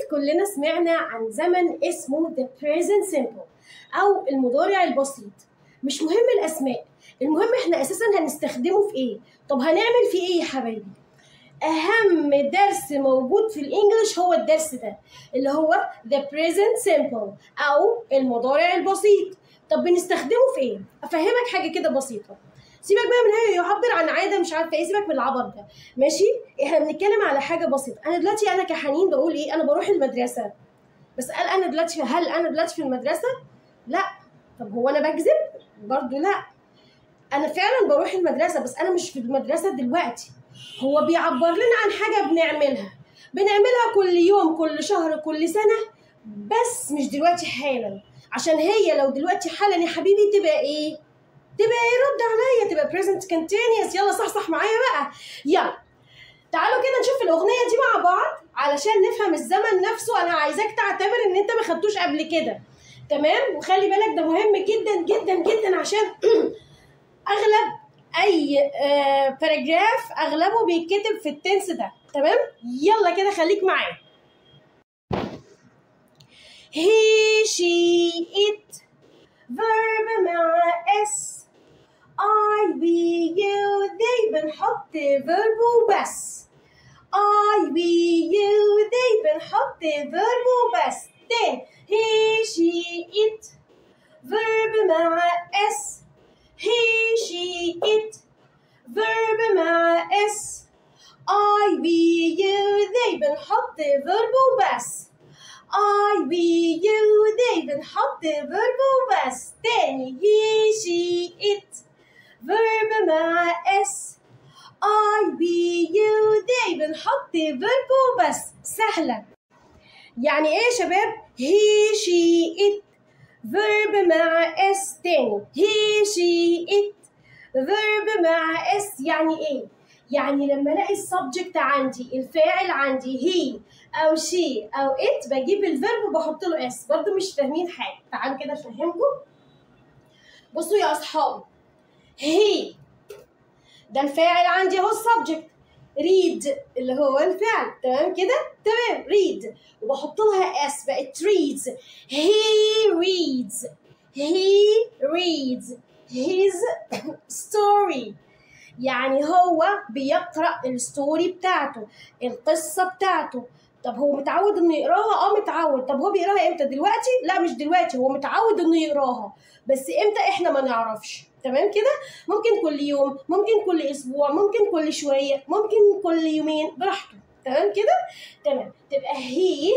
كلنا سمعنا عن زمن اسمه the present simple أو المضارع البسيط مش مهم الأسماء المهم احنا أساسا هنستخدمه في إيه طب هنعمل فيه إيه يا حبايبي أهم درس موجود في الإنجليش هو الدرس ده اللي هو the present simple أو المضارع البسيط طب بنستخدمه في إيه؟ أفهمك حاجة كده بسيطة سيبك بقى من هي يعبر عن عاده مش عارفه ايه سيبك من العبط ده ماشي احنا بنتكلم على حاجه بسيطه انا دلوقتي انا كحنين بقول ايه انا بروح المدرسه بس قال انا دلوقتي هل انا دلوقتي في المدرسه لا طب هو انا بكذب برضو لا انا فعلا بروح المدرسه بس انا مش في المدرسه دلوقتي هو بيعبر لنا عن حاجه بنعملها بنعملها كل يوم كل شهر كل سنه بس مش دلوقتي حالا عشان هي لو دلوقتي حالا يا حبيبي تبقى ايه تبقى يرد عليا تبقى present continuous يلا صحصح معايا بقى يلا تعالوا كده نشوف الاغنيه دي مع بعض علشان نفهم الزمن نفسه انا عايزاك تعتبر ان انت ما خدتوش قبل كده تمام وخلي بالك ده مهم جدا جدا جدا عشان اغلب اي باراجراف اغلبه بيتكتب في التنس ده تمام يلا كده خليك معايا he she it verb مع s I we you they بنحط verb وبس I we you they بنحط verb وبس then he she it verb مع s he she it verb مع s I we you they بنحط verb وبس I we you they بنحط verb وبس تاني he she it verb مع s I we you they بنحط verb وبس سهلة يعني ايه يا شباب he she it verb مع s تاني he she it verb مع s يعني ايه يعني لما الاقي السبجكت عندي الفاعل عندي هي او شي او ات بجيب الفيرب وبحط له اس برضو مش فاهمين حاجه تعالوا كده افهمكم بصوا يا اصحابي هي ده الفاعل عندي اهو السبجكت ريد اللي هو الفعل تمام كده تمام ريد وبحط لها اس بقت reads he reads he reads his story يعني هو بيقرأ الستوري بتاعته القصة بتاعته طب هو متعود انه يقراها اه متعود طب هو بيقراها امتى دلوقتي لا مش دلوقتي هو متعود انه يقراها بس امتى احنا ما نعرفش تمام كده ممكن كل يوم ممكن كل اسبوع ممكن كل شويه ممكن كل يومين براحته تمام كده تمام تبقى he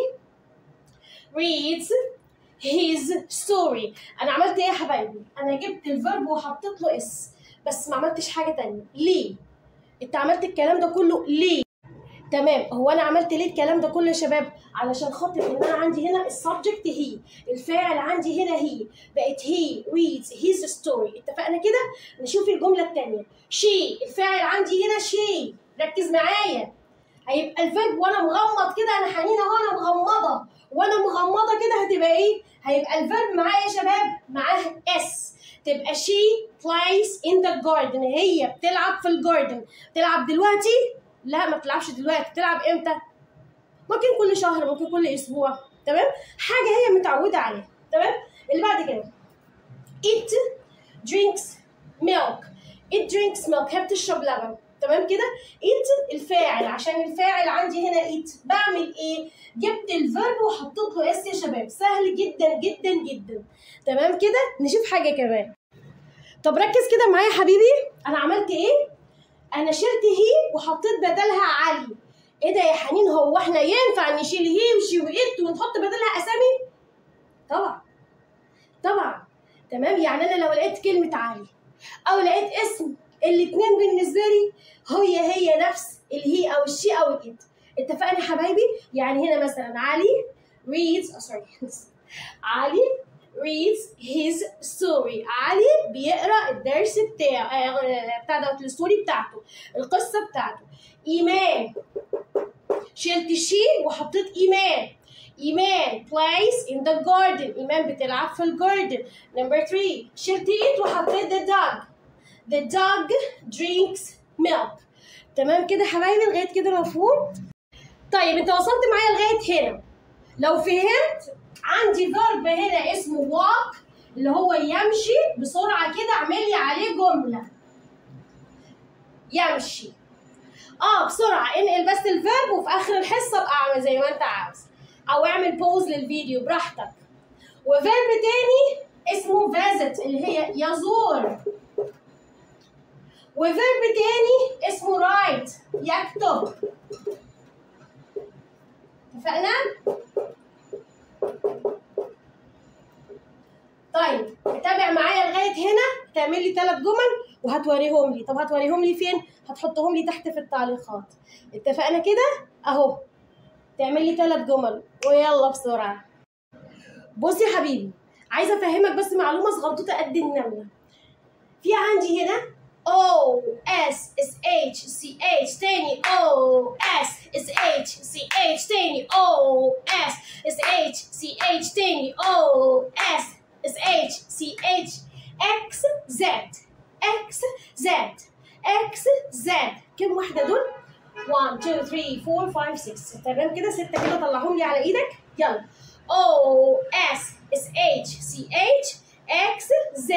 reads his story انا عملت ايه يا حبايبي انا جبت الفيرب وحطيت له اس بس ما عملتش حاجه تانية ليه انت عملت الكلام ده كله ليه تمام هو انا عملت ليه الكلام ده كله يا شباب علشان خاطر ان انا عندي هنا السبجكت هي الفاعل عندي هنا هي بقت هي reads his story اتفقنا كده نشوف الجمله الثانيه she الفاعل عندي هنا she ركز معايا هيبقى الفيرب وانا مغمض كده انا حنينه اهو انا مغمضه وانا مغمضه كده هتبقى ايه هيبقى الفيرب معايا يا شباب معاه اس تبقى she plays in the garden هي بتلعب في الجاردن تلعب دلوقتي لا ما بتلعبش دلوقتي بتلعب امتى ممكن كل شهر ممكن كل اسبوع تمام حاجه هي متعوده عليها تمام اللي بعد كده it drinks milk it drinks milk هي بتشرب لبن تمام كده it الفاعل عشان الفاعل عندي هنا it بعمل ايه جبت الفيرب وحطيت له اس يا شباب سهل جدا جدا جدا تمام كده نشوف حاجه كمان طب ركز كده معايا يا حبيبي انا عملت ايه انا شلت هي وحطيت بدلها علي ايه ده يا حنين هو احنا ينفع نشيل هي وشي وات ونحط بدلها اسامي طبعا طبعا تمام يعني انا لو لقيت كلمه علي او لقيت اسم الاتنين بالنسبه لي هي هي نفس الهي او الشي او الات اتفقنا يا حبايبي يعني هنا مثلا علي reads oh sorry علي reads his story علي بيقرا الدرس بتاعه بتاع دوت الستوري بتاعته القصه بتاعته ايمان شلت شي وحطيت ايمان ايمان plays in the garden ايمان بتلعب في الجاردن number 3 شلت it وحطيت the dog the dog drinks milk تمام كده حبايبي لغايه كده مفهوم طيب انت وصلت معايا لغايه هنا لو فهمت عندي فيرب هنا اسمه walk اللي هو يمشي بسرعه كده اعمل لي عليه جمله يمشي اه بسرعه انقل بس الفيرب وفي اخر الحصه ابقى اعمل زي ما انت عاوز او اعمل بوز للفيديو براحتك وفيرب تاني اسمه visit اللي هي يزور وفيرب تاني اسمه write يكتب اتفقنا؟ طيب تابع معايا لغايه هنا هتعمل لي ثلاث جمل وهتوريهم لي طب هتوريهم لي فين هتحطهم لي تحت في التعليقات اتفقنا كده اهو تعمل لي ثلاث جمل ويلا بسرعه بص يا حبيبي عايزه افهمك بس معلومه صغنطوطه قد النمله في عندي هنا O S S H C H تاني O S S H C H تاني O S S H C H تاني O S S H C H X Z X Z X Z كم واحدة دول؟ 1 2 3 4 5 6 تمام كده ستة كده طلعهم لي على ايدك يلا O S S H C H X Z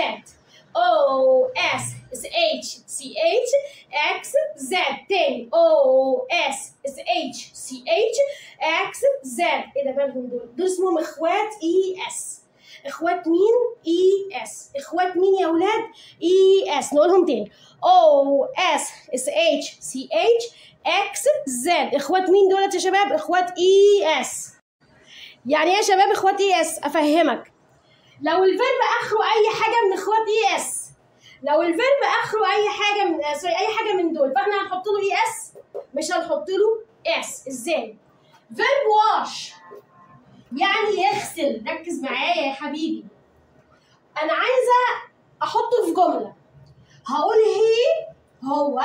O S S H C H X Z تاني O S S H C H X Z ايه ده مالهم دول؟ دول اسمهم اخوات اي اس اخوات مين؟ اي اس اخوات مين يا ولاد؟ اي اس نقولهم تاني O S S H C H X Z اخوات مين دولت يا شباب؟ اخوات اي اس يعني ايه يا شباب اخوات اي اس؟ افهمك لو الفيرب اخره اي حاجه من اخوات اي اس لو الفيرب اخره اي حاجه من آه، سوري اي حاجه من دول فاحنا هنحط له اي اس مش هنحط له اس ازاي فيرب واش يعني يغسل ركز معايا يا حبيبي انا عايزه احطه في جمله هقول هي هو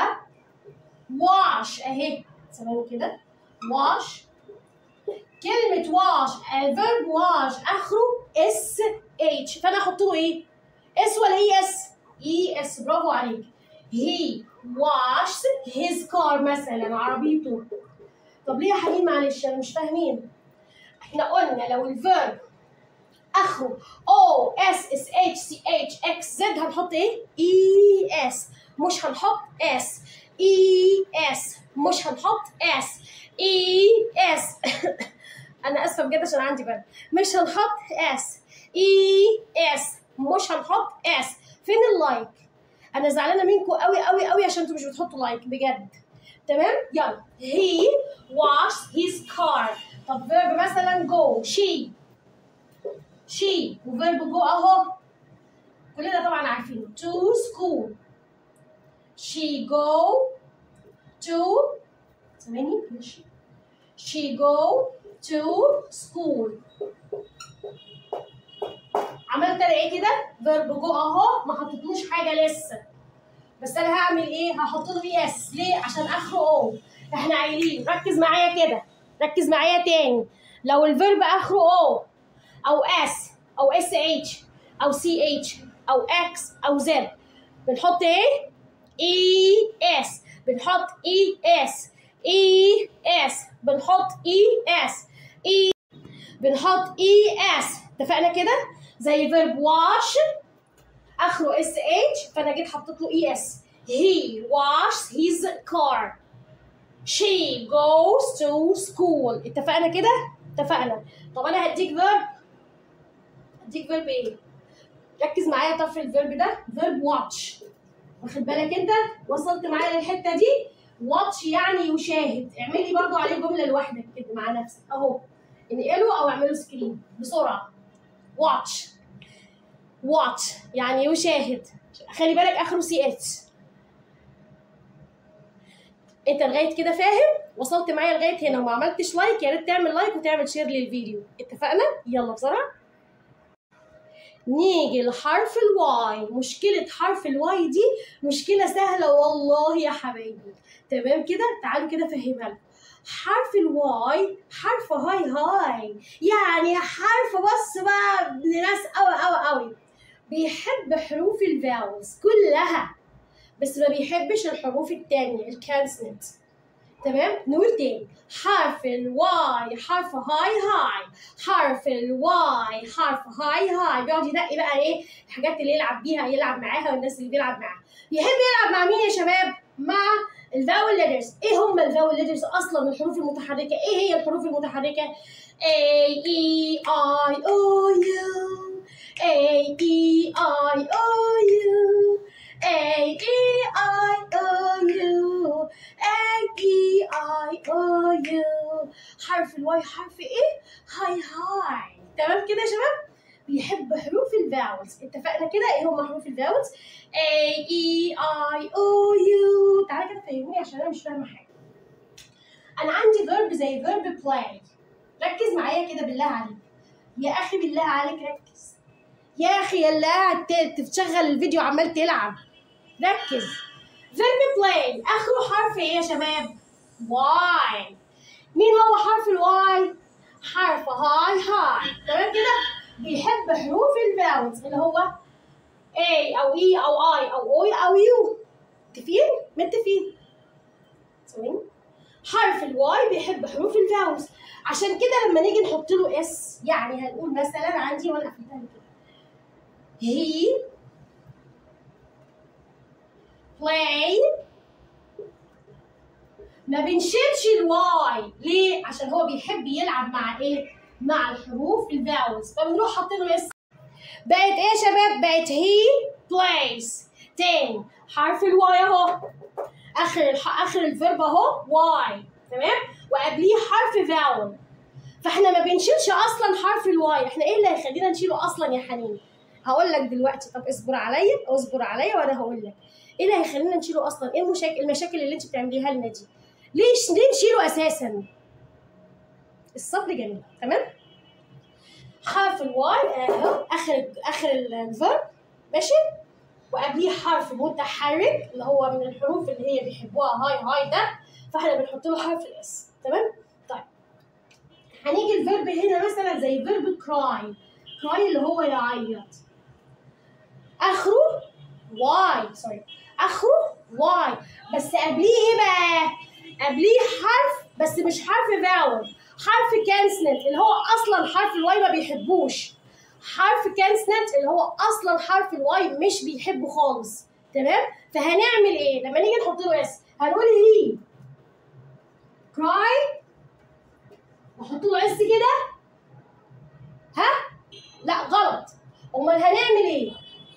واش اهي ثواني كده واش كلمة واش الفيرب واش اخره اس اتش فانا احط له ايه؟ اس ولا اي اس؟ اي اس برافو عليك he washed his car مثلا عربيته طب ليه يا حبيبي معلش انا مش فاهمين احنا قلنا لو الفيرب اخره او اس اس اتش سي اتش اكس زد هنحط ايه؟ اي اس مش هنحط اس اي اس مش هنحط اس اي اس انا اسفه بجد عشان عندي برد مش هنحط اس اي اس مش هنحط اس فين اللايك انا زعلانه منكم قوي قوي قوي عشان انتوا مش بتحطوا لايك بجد تمام يلا he washed his car طب فيرب مثلا go she she وفيرب go اهو كلنا طبعا عارفينه to school she go to ثواني ماشي she go to school عملت انا ايه كده فيرب جو اهو ما حطيتلوش حاجه لسه بس انا هعمل ايه هحط له اي اس ليه عشان اخره او احنا قايلين ركز معايا كده ركز معايا تاني لو الفيرب اخره او او اس او اس اتش او سي اتش او اكس او زد بنحط ايه اي اس بنحط اي اس اي اس بنحط اي اس اي بنحط اي اس اتفقنا كده زي فيرب واش اخره اس اتش فانا جيت حطيت له اي اس he washes his car she goes to school اتفقنا كده اتفقنا طب انا هديك فيرب هديك فيرب ايه ركز معايا طب في الفيرب ده فيرب واتش واخد بالك انت وصلت معايا للحته دي واتش يعني يشاهد اعمل لي برضو عليه جمله لوحدك كده مع نفسك اهو انقله او اعمله سكرين بسرعه واتش واتش يعني يشاهد خلي بالك اخره سي اتش انت لغايه كده فاهم وصلت معايا لغايه هنا وما عملتش لايك يا ريت تعمل لايك وتعمل شير للفيديو اتفقنا يلا بسرعه نيجي لحرف الواي مشكلة حرف الواي دي مشكلة سهلة والله يا حبايبي تمام كده تعالوا كده افهمها لكم حرف الواي حرف هاي هاي يعني حرف بص بقى ابن ناس قوي قوي قوي بيحب حروف الفاولز كلها بس ما بيحبش الحروف التانية الكانسلنت تمام نقول تاني حرف الواي حرف هاي هاي حرف الواي حرف هاي هاي بيقعد ينقي بقى ايه الحاجات اللي يلعب بيها يلعب معاها والناس اللي بيلعب معاها يحب يلعب مع مين يا شباب مع الفاول ليترز ايه هم الفاول ليترز اصلا الحروف المتحركه ايه هي الحروف المتحركه A E I O U A E I O U A E I O U A E I O U حرف الواي حرف ايه؟ هاي هاي تمام كده يا شباب؟ بيحب حروف الفاولز اتفقنا كده ايه هم حروف الفاولز؟ A E I O U تعالى كده فهموني عشان انا مش فاهمه حاجه انا عندي فيرب زي فيرب play ركز معايا كده بالله عليك يا اخي بالله عليك ركز يا اخي اللي قاعد ت- تشغل الفيديو عمال تلعب ركز فيرب بلاي اخره حرف ايه يا شباب واي مين هو حرف الواي حرف هاي هاي تمام كده بيحب حروف الفاولز اللي هو A او E او I او O او U متفقين متفقين ثواني حرف الواي بيحب حروف الفاولز عشان كده لما نيجي نحط له اس يعني هنقول مثلا عندي وانا قفلتها كده هي play ما بنشيلش الواي ليه؟ عشان هو بيحب يلعب مع ايه؟ مع الحروف الفاولز فبنروح حاطين له اس بقت ايه يا شباب؟ بقت هي plays تاني حرف الواي اهو اخر الح... اخر الفيرب اهو واي تمام؟ وقبليه حرف فاول فاحنا ما بنشيلش اصلا حرف الواي احنا ايه اللي هيخلينا نشيله اصلا يا حنين؟ هقول لك دلوقتي طب اصبر عليا اصبر عليا وانا هقول لك ايه اللي هيخلينا نشيله اصلا؟ ايه المشاكل المشاكل اللي انت بتعمليها لنا دي؟ ليش ليه نشيله اساسا؟ الصبر جميل تمام؟ حرف الواي اهو اخر اخر الفيرب ماشي؟ وقبليه حرف متحرك اللي هو من الحروف اللي هي بيحبوها هاي هاي ده فاحنا بنحط له حرف الاس تمام؟ طيب هنيجي الفيرب هنا مثلا زي فيرب كراي كراي اللي هو يعيط اخره واي سوري اخره واي بس قبليه ايه بقى؟ قبليه حرف بس مش حرف فاول حرف كانسنت اللي هو اصلا حرف الواي ما بيحبوش حرف كانسنت اللي هو اصلا حرف الواي مش بيحبه خالص تمام فهنعمل ايه لما نيجي نحط له اس هنقول هي كراي نحط له اس كده ها لا غلط امال هنعمل ايه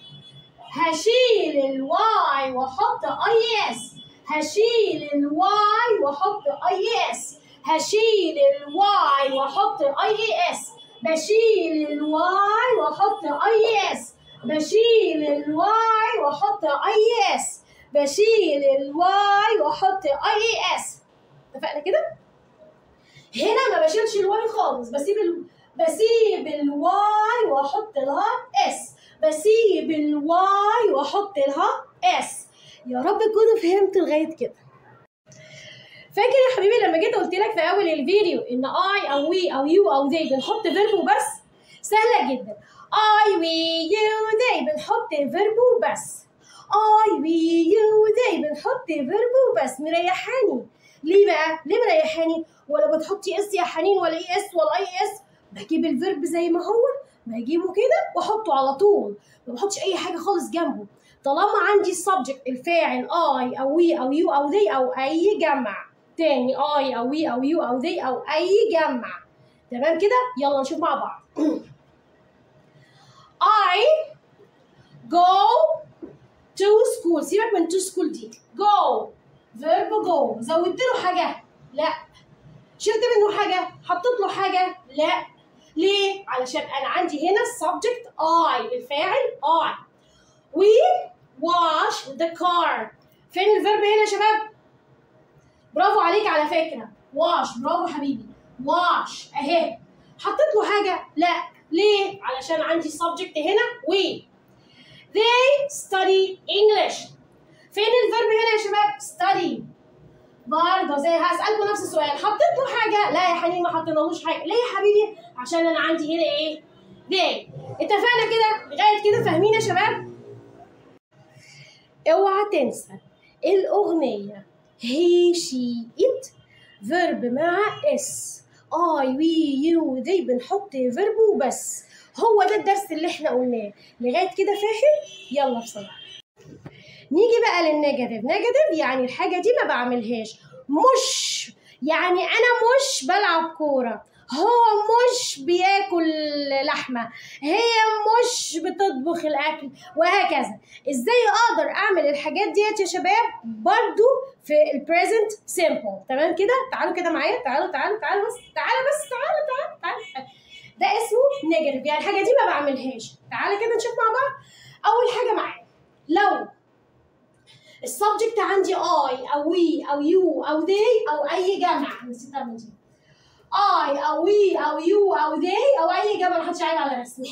هشيل الواي واحط اي اس هشيل الواي واحط اي اس هشيل الواي واحط اي اس بشيل الواي واحط اي اس بشيل الواي واحط اي اس بشيل الواي واحط اي اس اتفقنا كده هنا ما بشيلش الواي خالص بسيب ال... بسيب الواي واحط لها اس بسيب الواي واحط لها اس يا رب تكونوا فهمتوا لغايه كده فاكر يا حبيبي لما جيت قلت لك في اول الفيديو ان اي او وي او يو او ذي بنحط فيرب وبس سهله جدا اي وي يو ذي بنحط فيرب وبس اي وي يو ذي بنحط فيرب وبس مريحاني ليه بقى ليه مريحاني ولا بتحطي اس يا حنين ولا اي اس ولا اي اس بجيب الفيرب زي ما هو بجيبه كده واحطه على طول ما بحطش اي حاجه خالص جنبه طالما عندي السبجكت الفاعل اي او وي او يو او ذي او اي جمع تاني اي او وي او يو او ذي او اي جمع تمام كده يلا نشوف مع بعض I go to school سيبك من to school دي go verb go زودت له حاجة لا شلت منه حاجة حطيت له حاجة لا ليه؟ علشان أنا عندي هنا subject I الفاعل I we wash the car فين الفيرب هنا يا شباب؟ برافو عليك على فكرة wash برافو حبيبي wash أهي حطيت له حاجة؟ لا ليه؟ علشان عندي subject هنا we they study English فين الفيرب هنا يا شباب؟ study برضه زي هسألكم نفس السؤال حطيت له حاجة؟ لا يا حنين ما حطينالوش حاجة ليه يا حبيبي؟ عشان أنا عندي هنا إيه؟ they اتفقنا كده لغاية كده فاهمين يا شباب؟ اوعى تنسى الأغنية he she it verb مع s I we you they بنحط verb وبس هو ده الدرس اللي احنا قلناه لغايه كده فاهم يلا بسرعه نيجي بقى للنيجاتيف نيجاتيف يعني الحاجه دي ما بعملهاش مش يعني انا مش بلعب كوره هو مش بياكل لحمه هي مش بتطبخ الاكل وهكذا ازاي اقدر اعمل الحاجات ديت يا شباب برضو في البريزنت سيمبل تمام كده تعالوا كده معايا تعالوا تعالوا تعالوا بس تعالوا بس تعالوا تعالوا تعالوا ده اسمه نيجاتيف يعني الحاجه دي ما بعملهاش تعالى كده نشوف مع بعض اول حاجه معايا لو السبجكت عندي اي او وي او يو او they او اي جمع نسيت اعمل دي اي او وي او يو او they او اي جمع محدش عيب على رسمي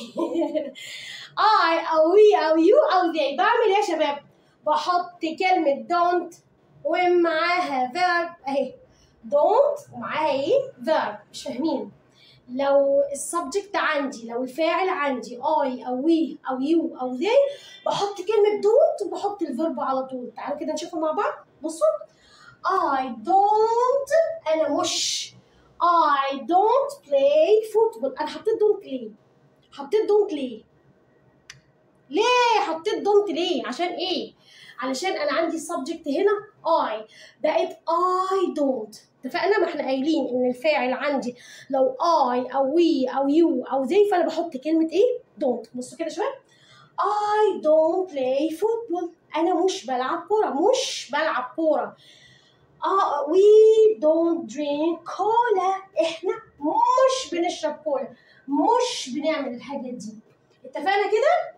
اي او وي او يو او they بعمل ايه يا شباب بحط كلمة don't ومعاها verb اهي don't ومعاها ايه verb مش فاهمين لو السبجكت عندي لو الفاعل عندي اي او وي او يو او they بحط كلمة don't وبحط الفيرب على طول تعالوا كده نشوفها مع بعض بصوا I don't أنا مش I don't play football أنا حطيت don't ليه؟ حطيت don't ليه؟ ليه حطيت don't ليه؟ عشان إيه؟ علشان أنا عندي subject هنا I بقت I don't اتفقنا ما احنا قايلين ان الفاعل عندي لو I او we او you او they فانا بحط كلمة ايه؟ don't بصوا كده شوية I don't play football أنا مش بلعب كورة مش بلعب كورة آه we don't drink cola إحنا مش بنشرب كولا مش بنعمل الحاجات دي اتفقنا كده؟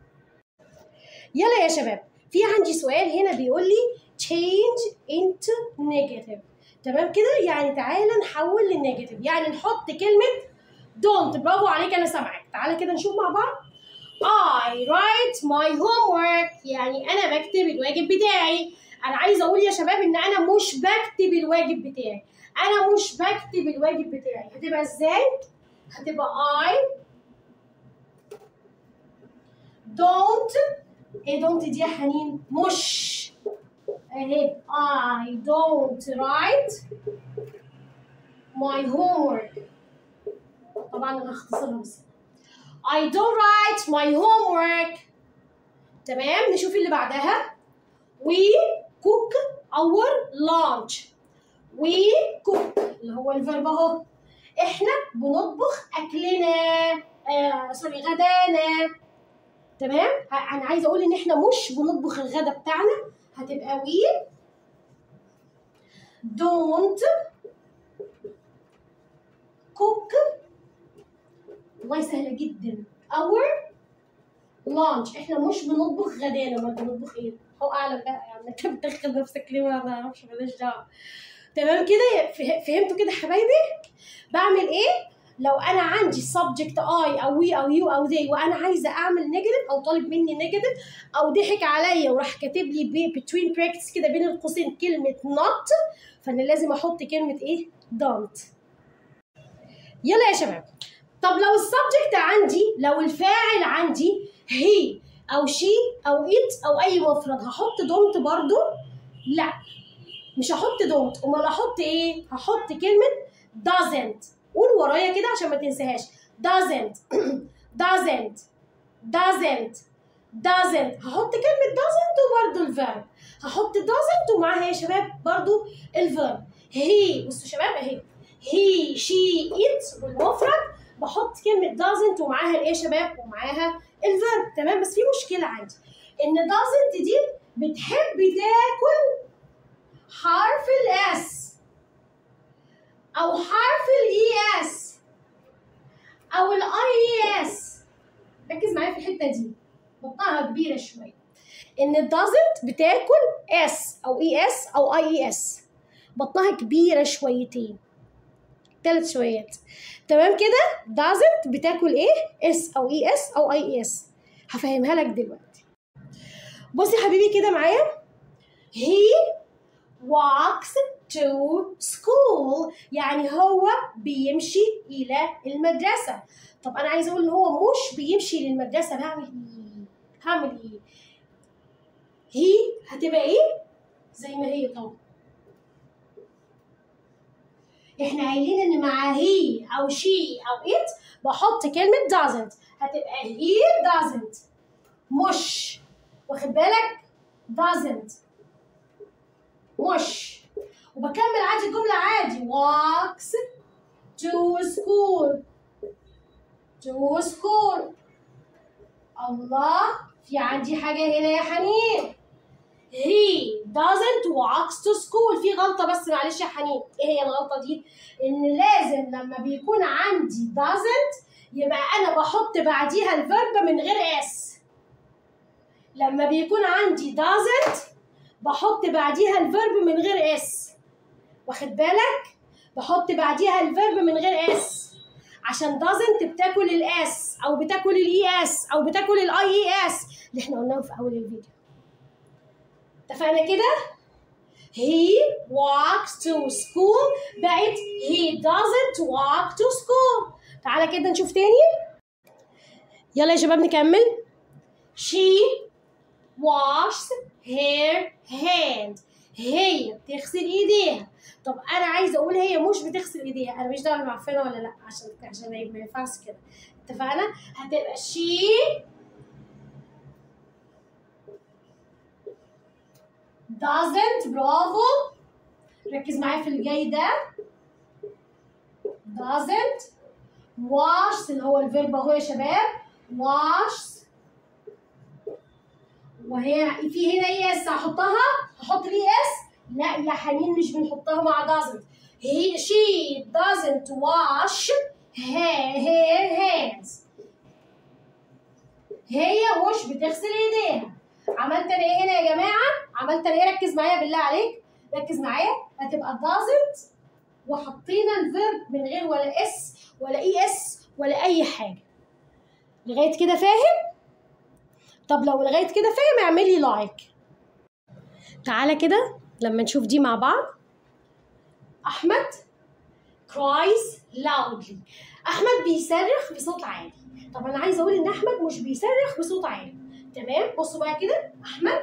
يلا يا شباب في عندي سؤال هنا بيقول لي change into negative تمام كده يعني تعالى نحول للنيجاتيف يعني نحط كلمة don't برافو عليك أنا سامعك تعالى كده نشوف مع بعض I write my homework يعني أنا بكتب الواجب بتاعي أنا عايزة أقول يا شباب إن أنا مش بكتب الواجب بتاعي أنا مش بكتب الواجب بتاعي هتبقى إزاي؟ هتبقى I don't إيه don't دي يا حنين؟ مش أهي I don't write my homework طبعا أنا هختصرها بس I don't write my homework تمام نشوف اللي بعدها we cook our lunch we cook اللي هو الفيرب اهو احنا بنطبخ اكلنا آه سوري غدانا تمام ه- انا عايزه اقول ان احنا مش بنطبخ الغدا بتاعنا هتبقى we don't cook والله سهلة جدا our lunch احنا مش بنطبخ غدانا ما بنطبخ ايه هو اعلم بقى يعني انت بتدخل نفسك ليه ما بعرفش ماليش دعوه تمام كده فه- فهمتوا كده حبايبي بعمل ايه لو انا عندي subject I او we او you او they وانا عايزه اعمل نيجاتيف او طالب مني نيجاتيف او ضحك عليا وراح كاتب لي بي- between brackets كده بين القوسين كلمه not فانا لازم احط كلمه ايه don't يلا يا شباب طب لو السبجكت عندي لو الفاعل عندي هي او شي او ات او اي مفرد هحط دونت برضو لا مش هحط دونت امال احط ايه هحط كلمه doesn't قول ورايا كده عشان ما تنساهاش doesn't doesn't doesn't doesn't هحط كلمة doesn't وبرضو الفيرب هحط doesn't ومعاها يا شباب برضو الفيرب هي بصوا يا شباب اهي هي شي ات والمفرد بحط كلمة doesn't ومعاها الايه يا شباب ومعاها الفيرب تمام بس في مشكلة عندي ان doesn't دي بتحب تاكل حرف الاس او حرف الاي اس او الاي اس ركز معايا في الحته دي بطنها كبيره شويه ان doesn't بتاكل اس او اي اس او اي اي اس بطنها كبيره شويتين ثلاث شويات تمام كده doesn't بتاكل ايه اس او اي اس او اي اي اس هفهمها لك دلوقتي بصي يا حبيبي كده معايا he walks to school يعني هو بيمشي إلى المدرسة طب أنا عايزة أقول إن هو مش بيمشي للمدرسة بعمل إيه؟ هعمل إيه؟ هي هتبقى إيه؟ زي ما هي طبعا احنا قايلين ان مع هي او شي او ات بحط كلمة doesn't هتبقى he doesn't مش واخد بالك doesn't مش وبكمل عادي الجملة عادي walks to school to school الله في عندي حاجة هنا يا حنين he doesn't walks to school في غلطة بس معلش يا حنين ايه هي الغلطة دي؟ ان لازم لما بيكون عندي doesn't يبقى انا بحط بعديها الفيرب من غير اس لما بيكون عندي doesn't بحط بعديها الفيرب من غير اس واخد بالك؟ بحط بعديها الفيرب من غير اس عشان doesn't بتاكل الاس او بتاكل الاي اس او بتاكل الاي اي اس اللي احنا قلناه في اول الفيديو اتفقنا كده he walks to school بقت he doesn't walk to school تعالى كده نشوف تاني يلا يا شباب نكمل she washes her hand هي بتغسل ايديها طب انا عايزه اقول هي مش بتغسل ايديها انا مش دعوه معفنه ولا لا عشان عشان ما ينفعش كده اتفقنا هتبقى she doesn't برافو ركز معايا في اللي جاي ده doesn't wash اللي هو الفيرب اهو يا شباب wash وهي في هنا اي اس هحطها هحط لي اس لا يا حنين مش بنحطها مع doesn't he she doesn't wash her, her hands هي مش بتغسل ايديها عملت انا ايه هنا يا جماعه عملت انا ايه ركز معايا بالله عليك ركز معايا هتبقى doesn't وحطينا الفيرب من غير ولا اس ولا اي اس ولا اي حاجه لغايه كده فاهم طب لو لغايه كده فاهم اعمل لي لايك تعالى كده لما نشوف دي مع بعض احمد cries loudly احمد بيصرخ بصوت عالي طب انا عايزه اقول ان احمد مش بيصرخ بصوت عالي تمام بصوا بقى كده احمد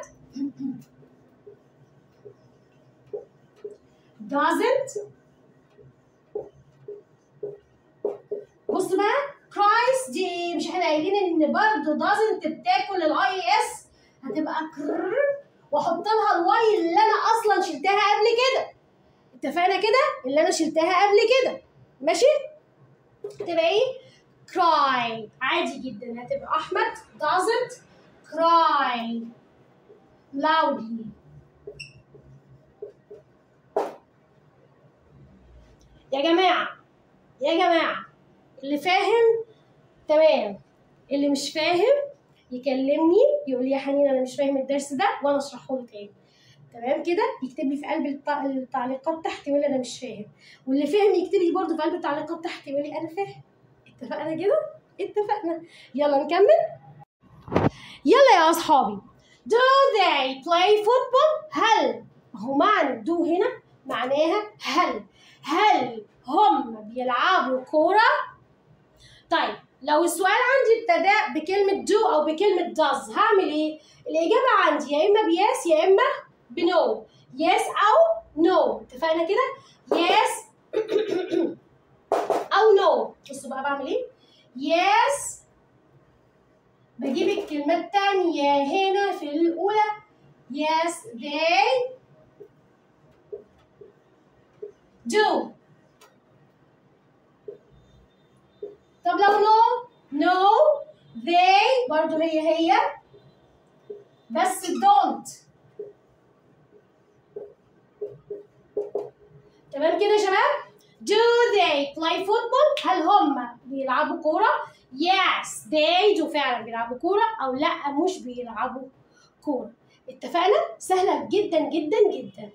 doesn't بص بقى كرايس دي مش احنا قايلين ان برضه doesn't بتاكل الاي اس هتبقى كر واحط لها الواي اللي انا اصلا شلتها قبل كده اتفقنا كده اللي انا شلتها قبل كده ماشي هتبقى ايه cry عادي جدا هتبقى احمد doesn't cry loudly يا جماعة يا جماعة اللي فاهم تمام اللي مش فاهم يكلمني يقول لي يا حنين انا مش فاهم الدرس ده وانا اشرحه له تاني تمام كده يكتب لي في قلب التع- التعليقات تحت يقول لي انا مش فاهم واللي فاهم يكتب لي برضه في قلب التعليقات تحت يقول لي انا فاهم اتفقنا كده اتفقنا يلا نكمل يلا يا اصحابي do they play football هل هو معنى do هنا معناها هل هل هم بيلعبوا كورة طيب لو السؤال عندي ابتدى بكلمة do أو بكلمة does هعمل إيه؟ الإجابة عندي يا إما بيس يا إما بنو yes أو no اتفقنا كده؟ yes أو no بصوا بقى بعمل إيه؟ yes بجيب الكلمة التانية هنا في الأولى yes they do طب لو no no they برضو هي هي بس don't تمام كده يا شباب do they play football هل هم بيلعبوا كورة yes they do فعلا بيلعبوا كورة أو لا مش بيلعبوا كورة اتفقنا سهلة جدا جدا جدا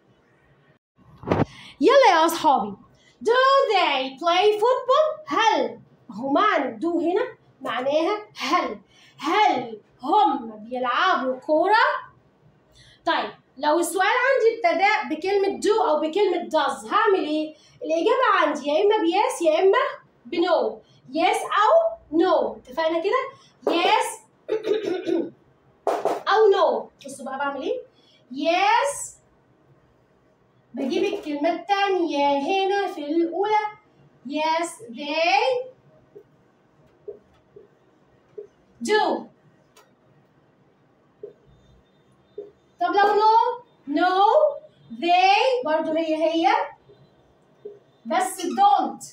يلا يا أصحابي do they play football هل هو معنى do هنا معناها هل هل هم بيلعبوا كورة طيب لو السؤال عندي ابتدى بكلمة do أو بكلمة does هعمل إيه؟ الإجابة عندي يا إما بيس يا إما بنو yes أو no اتفقنا كده؟ yes أو no بصوا بقى بعمل إيه؟ yes بجيب الكلمة التانية هنا في الأولى yes they do طب لو no no they برضو هي هي بس don't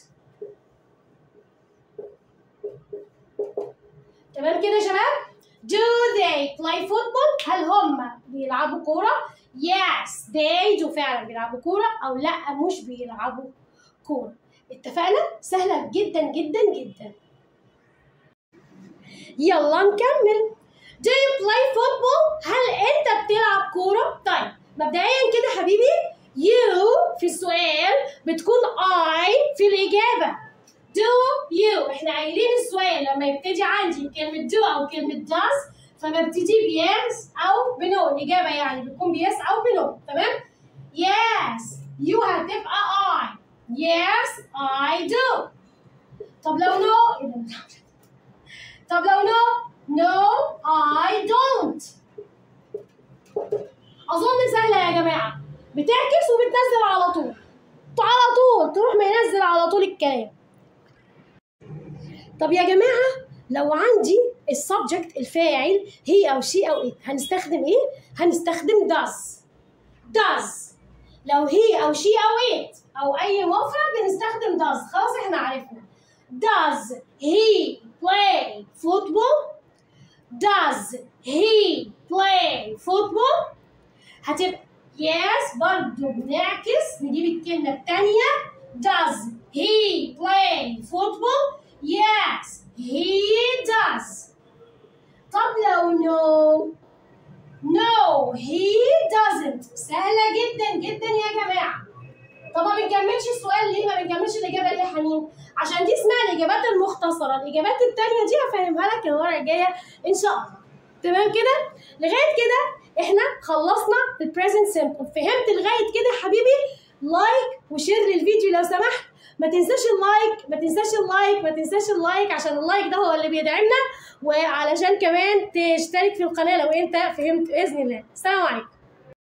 تمام كده يا شباب do they play football هل هم بيلعبوا كورة yes they do فعلا بيلعبوا كورة أو لا مش بيلعبوا كورة اتفقنا سهلة جدا جدا جدا يلا نكمل Do you play football؟ هل أنت بتلعب كورة؟ طيب مبدئيا كده حبيبي you في السؤال بتكون I في الإجابة do you احنا قايلين السؤال لما يبتدي عندي بكلمة do أو كلمة does فببتدي بيس أو بنو الإجابة يعني بتكون بيس أو بنو تمام؟ yes you هتبقى I yes I do طب لو no إيه ده؟ طب لو no no I don't أظن سهلة يا جماعة بتعكس وبتنزل على طول على طول تروح منزل على طول الكلام طب يا جماعة لو عندي السبجكت الفاعل هي أو شي أو إت هنستخدم إيه؟ هنستخدم does does لو هي أو شي أو إت أو أي مفرد بنستخدم does خلاص إحنا عرفنا does he play football does he play football هتبقى yes برضه بنعكس نجيب الكلمة التانية does he play football yes he does طب لو no no he doesn't سهلة جدا جدا يا جماعة طب ما بنكملش السؤال ليه ما بنكملش الإجابة ليه يا حنين عشان دي اسمها الإجابات المختصرة الإجابات التانية دي هفهمها لك المرة الجاية إن شاء الله تمام كده لغاية كده احنا خلصنا البريزنت سيمبل فهمت لغاية كده يا حبيبي لايك وشير للفيديو لو سمحت ما تنساش اللايك ما تنساش اللايك ما تنساش اللايك عشان اللايك ده هو اللي بيدعمنا وعلشان كمان تشترك في القناة لو انت فهمت بإذن الله السلام عليكم